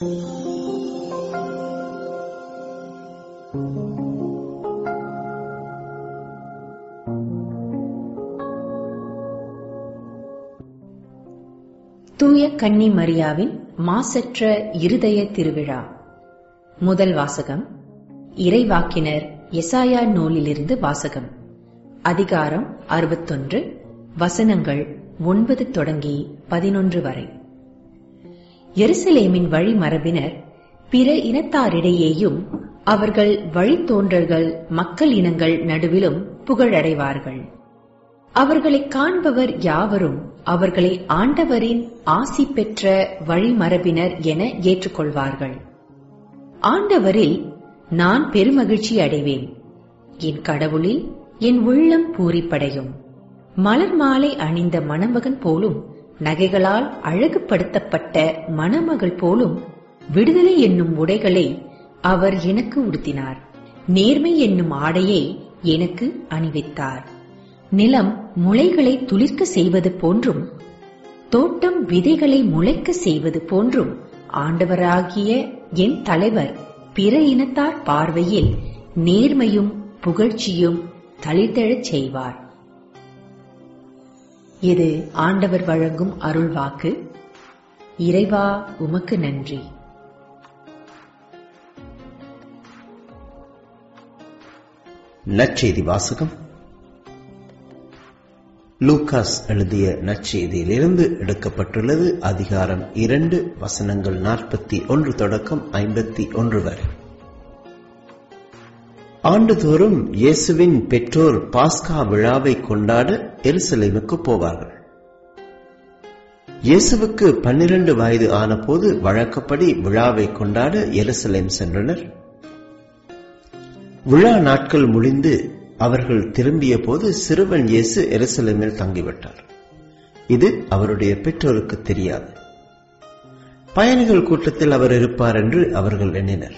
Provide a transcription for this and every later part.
தூய கன்னி மரியாவின் மாசற்ற இருதய திருவிழா முதல் வாசகம் இறைவாக்கினர் எசாயா நூலிலிருந்து வாசகம் அதிகாரம் அறுபத்தொன்று வசனங்கள் ஒன்பது தொடங்கி பதினொன்று வரை எருசலேமின் வழிமரபினர் பிற இனத்தாரிடையேயும் அவர்கள் வழித்தோன்றல்கள் மக்கள் இனங்கள் நடுவிலும் புகழடைவார்கள் அவர்களைக் காண்பவர் யாவரும் அவர்களை ஆண்டவரின் ஆசி பெற்ற வழிமரபினர் என ஏற்றுக்கொள்வார்கள் ஆண்டவரில் நான் பெருமகிழ்ச்சி அடைவேன் என் கடவுளில் என் உள்ளம் பூரிப்படையும் மலர் மாலை அணிந்த மணமகன் போலும் நகைகளால் அழகுபடுத்தப்பட்ட மணமகள் போலும் விடுதலை என்னும் உடைகளை அவர் எனக்கு உடுத்தினார் நேர்மை என்னும் ஆடையை எனக்கு அணிவித்தார் நிலம் முளைகளை துளிர்க்க செய்வது போன்றும் தோட்டம் விதைகளை முளைக்க செய்வது போன்றும் ஆண்டவராகிய என் தலைவர் பிற இனத்தார் பார்வையில் நேர்மையும் புகழ்ச்சியும் தளிர்த்தெழச் செய்வார் இது ஆண்டவர் வழங்கும் அருள்வாக்கு இறைவா உமக்கு நன்றி நற்செய்தி வாசகம் லூகாஸ் எழுதிய நற்செய்தியிலிருந்து எடுக்கப்பட்டுள்ளது அதிகாரம் இரண்டு வசனங்கள் நாற்பத்தி ஒன்று தொடக்கம் ஐம்பத்தி ஒன்று வரை ஆண்டுதோறும் இயேசுவின் பெற்றோர் பாஸ்கா விழாவை கொண்டாட எருசலேமுக்கு போவார்கள் இயேசுவுக்கு பன்னிரண்டு வயது ஆனபோது வழக்கப்படி விழாவை கொண்டாட எருசலேம் சென்றனர் விழா நாட்கள் முடிந்து அவர்கள் திரும்பிய போது சிறுவன் இயேசு எருசலேமில் தங்கிவிட்டார் இது அவருடைய பெற்றோருக்கு தெரியாது பயணிகள் கூட்டத்தில் அவர் இருப்பார் என்று அவர்கள் எண்ணினர்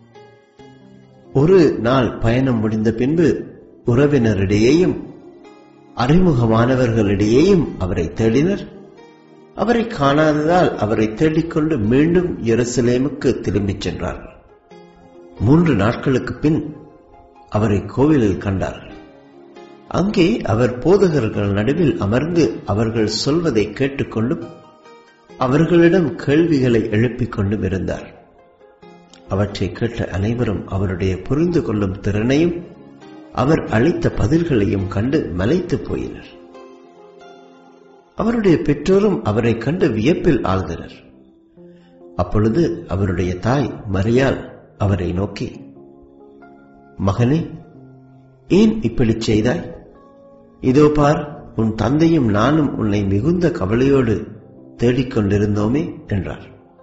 ஒரு நாள் பயணம் முடிந்த பின்பு உறவினரிடையேயும் அறிமுகமானவர்களிடையேயும் அவரை தேடினர் அவரை காணாததால் அவரை தேடிக்கொண்டு மீண்டும் எருசலேமுக்கு திரும்பிச் சென்றார்கள் மூன்று நாட்களுக்கு பின் அவரை கோவிலில் கண்டார்கள் அங்கே அவர் போதகர்கள் நடுவில் அமர்ந்து அவர்கள் சொல்வதை கேட்டுக்கொண்டும் அவர்களிடம் கேள்விகளை எழுப்பிக் கொண்டும் இருந்தார் அவற்றை கேட்ட அனைவரும் அவருடைய புரிந்து கொள்ளும் திறனையும் அவர் அளித்த பதில்களையும் கண்டு மலைத்து போயினர் அவருடைய பெற்றோரும் அவரை கண்டு வியப்பில் ஆழ்ந்தனர் அப்பொழுது அவருடைய தாய் மரியாள் அவரை நோக்கி மகனே ஏன் இப்படி செய்தாய் இதோ பார் உன் தந்தையும் நானும் உன்னை மிகுந்த கவலையோடு தேடிக்கொண்டிருந்தோமே என்றார்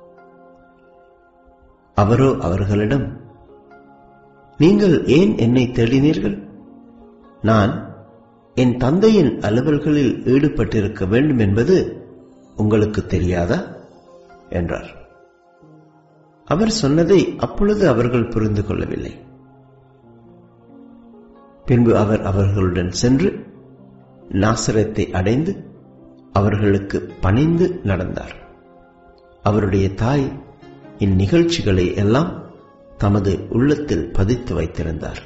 அவரோ அவர்களிடம் நீங்கள் ஏன் என்னை தேடினீர்கள் நான் என் தந்தையின் அலுவல்களில் ஈடுபட்டிருக்க வேண்டும் என்பது உங்களுக்கு தெரியாதா என்றார் அவர் சொன்னதை அப்பொழுது அவர்கள் புரிந்து கொள்ளவில்லை பின்பு அவர் அவர்களுடன் சென்று நாசரத்தை அடைந்து அவர்களுக்கு பணிந்து நடந்தார் அவருடைய தாய் இந்நிகழ்ச்சிகளை எல்லாம் தமது உள்ளத்தில் பதித்து வைத்திருந்தார்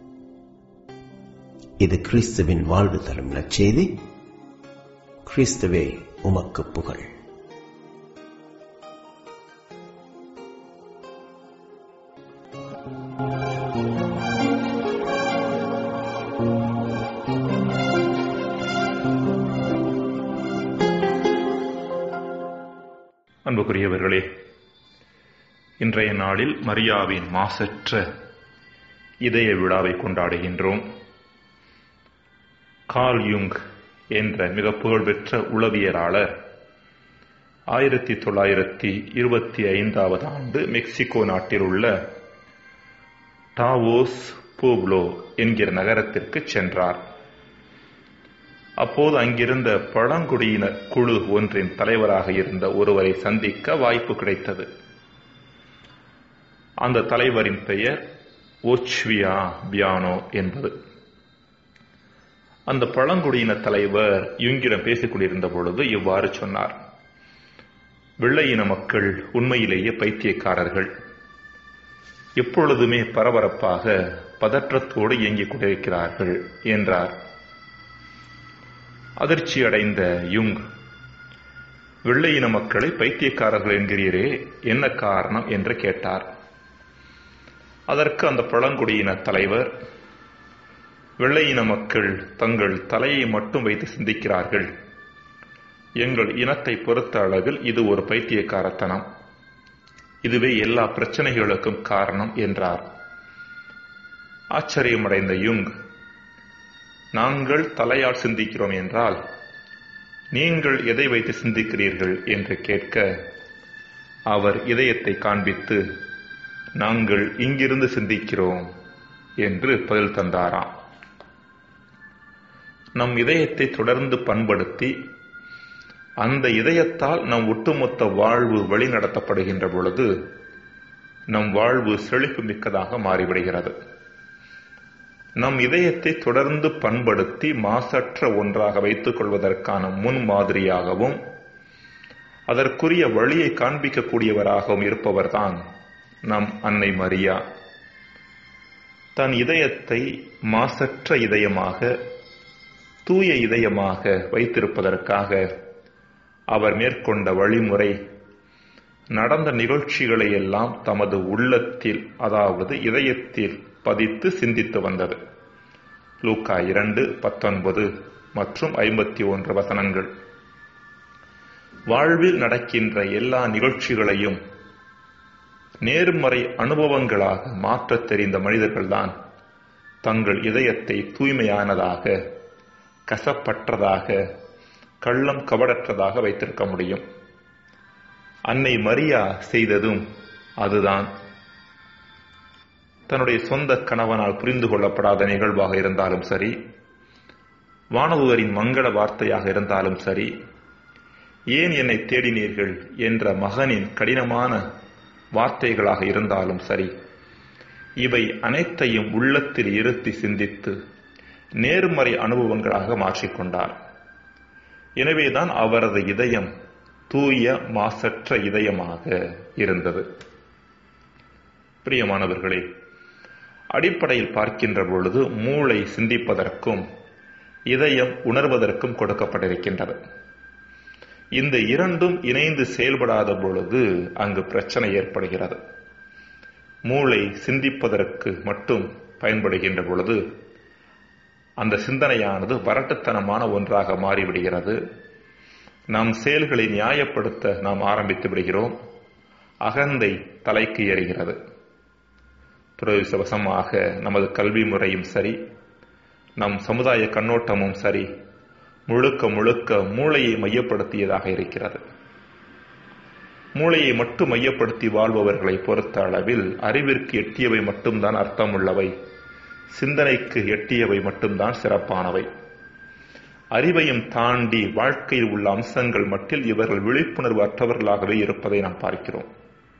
இது கிறிஸ்துவின் வாழ்வு தரும் நற்செய்தி கிறிஸ்துவே உமக்கு புகழ் அன்புக்குரியவர்களே இன்றைய நாளில் மரியாவின் மாசற்ற இதய விழாவை கொண்டாடுகின்றோம் கால் யுங் என்ற மிக புகழ்பெற்ற உளவியலாளர் ஆயிரத்தி தொள்ளாயிரத்தி இருபத்தி ஐந்தாவது ஆண்டு மெக்சிகோ நாட்டில் உள்ள டாவோஸ் பூப்ளோ என்கிற நகரத்திற்கு சென்றார் அப்போது அங்கிருந்த பழங்குடியினர் குழு ஒன்றின் தலைவராக இருந்த ஒருவரை சந்திக்க வாய்ப்பு கிடைத்தது அந்த தலைவரின் பெயர் ஓச்வியா பியானோ என்பது அந்த பழங்குடியின தலைவர் யுங்கிடம் பேசிக் கொண்டிருந்த பொழுது இவ்வாறு சொன்னார் வெள்ளையின மக்கள் உண்மையிலேயே பைத்தியக்காரர்கள் எப்பொழுதுமே பரபரப்பாக பதற்றத்தோடு இயங்கிக் கொண்டிருக்கிறார்கள் என்றார் அதிர்ச்சி அடைந்த யுங் வெள்ளையின மக்களை பைத்தியக்காரர்கள் என்கிறீரே என்ன காரணம் என்று கேட்டார் அதற்கு அந்த பழங்குடியின தலைவர் வெள்ளையின மக்கள் தங்கள் தலையை மட்டும் வைத்து சிந்திக்கிறார்கள் எங்கள் இனத்தை பொறுத்த அளவில் இது ஒரு பைத்தியக்காரத்தனம் இதுவே எல்லா பிரச்சனைகளுக்கும் காரணம் என்றார் ஆச்சரியமடைந்த யுங் நாங்கள் தலையால் சிந்திக்கிறோம் என்றால் நீங்கள் எதை வைத்து சிந்திக்கிறீர்கள் என்று கேட்க அவர் இதயத்தை காண்பித்து நாங்கள் இங்கிருந்து சிந்திக்கிறோம் என்று பதில் தந்தாராம் நம் இதயத்தை தொடர்ந்து பண்படுத்தி அந்த இதயத்தால் நம் ஒட்டுமொத்த வாழ்வு வழிநடத்தப்படுகின்ற பொழுது நம் வாழ்வு செழிப்பு மிக்கதாக மாறிவிடுகிறது நம் இதயத்தை தொடர்ந்து பண்படுத்தி மாசற்ற ஒன்றாக வைத்துக் கொள்வதற்கான முன்மாதிரியாகவும் அதற்குரிய வழியை காண்பிக்கக்கூடியவராகவும் இருப்பவர்தான் நம் அன்னை மரியா தன் இதயத்தை மாசற்ற இதயமாக தூய இதயமாக வைத்திருப்பதற்காக அவர் மேற்கொண்ட வழிமுறை நடந்த நிகழ்ச்சிகளை எல்லாம் தமது உள்ளத்தில் அதாவது இதயத்தில் பதித்து சிந்தித்து வந்தது லூக்கா இரண்டு பத்தொன்பது மற்றும் ஐம்பத்தி ஒன்று வசனங்கள் வாழ்வில் நடக்கின்ற எல்லா நிகழ்ச்சிகளையும் நேர்மறை அனுபவங்களாக மாற்றத் தெரிந்த மனிதர்கள்தான் தங்கள் இதயத்தை தூய்மையானதாக கசப்பற்றதாக கள்ளம் கவடற்றதாக வைத்திருக்க முடியும் அன்னை மரியா செய்ததும் அதுதான் தன்னுடைய சொந்த கணவனால் புரிந்து கொள்ளப்படாத நிகழ்வாக இருந்தாலும் சரி வானதுவரின் மங்கள வார்த்தையாக இருந்தாலும் சரி ஏன் என்னை தேடினீர்கள் என்ற மகனின் கடினமான வார்த்தைகளாக இருந்தாலும் சரி இவை அனைத்தையும் உள்ளத்தில் இருத்தி சிந்தித்து நேர்மறை அனுபவங்களாக மாற்றிக்கொண்டார் எனவேதான் அவரது இதயம் தூய மாசற்ற இதயமாக இருந்தது பிரியமானவர்களே அடிப்படையில் பார்க்கின்ற பொழுது மூளை சிந்திப்பதற்கும் இதயம் உணர்வதற்கும் கொடுக்கப்பட்டிருக்கின்றது இந்த இரண்டும் இணைந்து செயல்படாத பொழுது அங்கு பிரச்சனை ஏற்படுகிறது மூளை சிந்திப்பதற்கு மட்டும் பயன்படுகின்ற பொழுது அந்த சிந்தனையானது வரட்டுத்தனமான ஒன்றாக மாறிவிடுகிறது நம் செயல்களை நியாயப்படுத்த நாம் ஆரம்பித்து விடுகிறோம் அகந்தை தலைக்கு ஏறுகிறது துரதிருஷ்டவசமாக நமது கல்வி முறையும் சரி நம் சமுதாய கண்ணோட்டமும் சரி முழுக்க முழுக்க மூளையை மையப்படுத்தியதாக இருக்கிறது மூளையை மட்டும் மையப்படுத்தி வாழ்பவர்களை பொறுத்த அளவில் அறிவிற்கு எட்டியவை மட்டும்தான் அர்த்தமுள்ளவை சிந்தனைக்கு எட்டியவை மட்டும்தான் சிறப்பானவை அறிவையும் தாண்டி வாழ்க்கையில் உள்ள அம்சங்கள் மட்டில் இவர்கள் விழிப்புணர்வு அற்றவர்களாகவே இருப்பதை நாம் பார்க்கிறோம்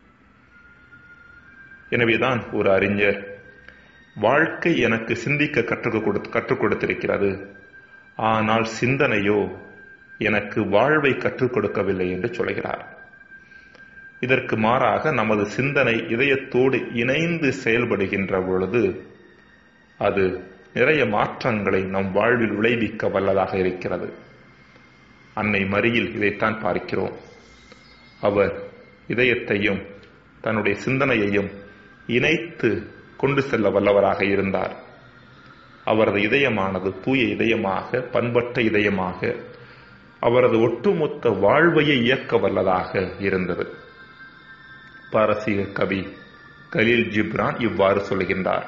எனவேதான் ஒரு அறிஞர் வாழ்க்கை எனக்கு சிந்திக்க கற்றுக் கொடுத்து கற்றுக் கொடுத்திருக்கிறது ஆனால் சிந்தனையோ எனக்கு வாழ்வை கற்றுக் கொடுக்கவில்லை என்று சொல்கிறார் இதற்கு மாறாக நமது சிந்தனை இதயத்தோடு இணைந்து செயல்படுகின்ற பொழுது அது நிறைய மாற்றங்களை நம் வாழ்வில் விளைவிக்க வல்லதாக இருக்கிறது அன்னை மரியில் இதைத்தான் பார்க்கிறோம் அவர் இதயத்தையும் தன்னுடைய சிந்தனையையும் இணைத்து கொண்டு செல்ல வல்லவராக இருந்தார் அவரது இதயமானது தூய இதயமாக பண்பட்ட இதயமாக அவரது ஒட்டுமொத்த வாழ்வையை இயக்க வல்லதாக இருந்தது பாரசீக கவி கலீல் ஜிப்ரான் இவ்வாறு சொல்கின்றார்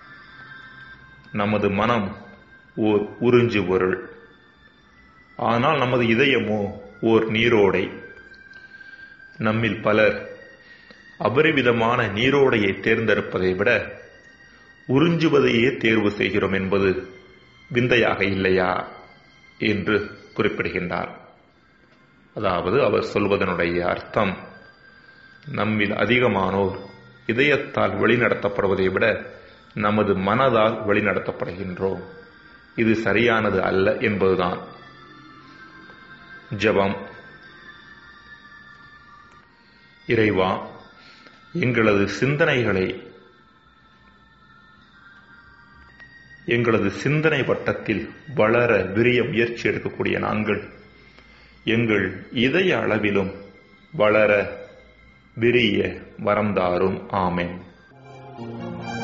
நமது மனம் ஓர் உறிஞ்சு பொருள் ஆனால் நமது இதயமோ ஓர் நீரோடை நம்மில் பலர் அபரிவிதமான நீரோடையை தேர்ந்தெடுப்பதை விட உறிஞ்சுவதையே தேர்வு செய்கிறோம் என்பது விந்தையாக இல்லையா என்று குறிப்பிடுகின்றார் அதாவது அவர் சொல்வதனுடைய அர்த்தம் நம்மில் அதிகமானோர் இதயத்தால் வழிநடத்தப்படுவதை விட நமது மனதால் வழிநடத்தப்படுகின்றோம் இது சரியானது அல்ல என்பதுதான் ஜபம் இறைவா எங்களது சிந்தனைகளை எங்களது சிந்தனை வட்டத்தில் வளர விரிய முயற்சி எடுக்கக்கூடிய நாங்கள் எங்கள் இதய அளவிலும் வளர விரிய வரந்தாரும் ஆமென்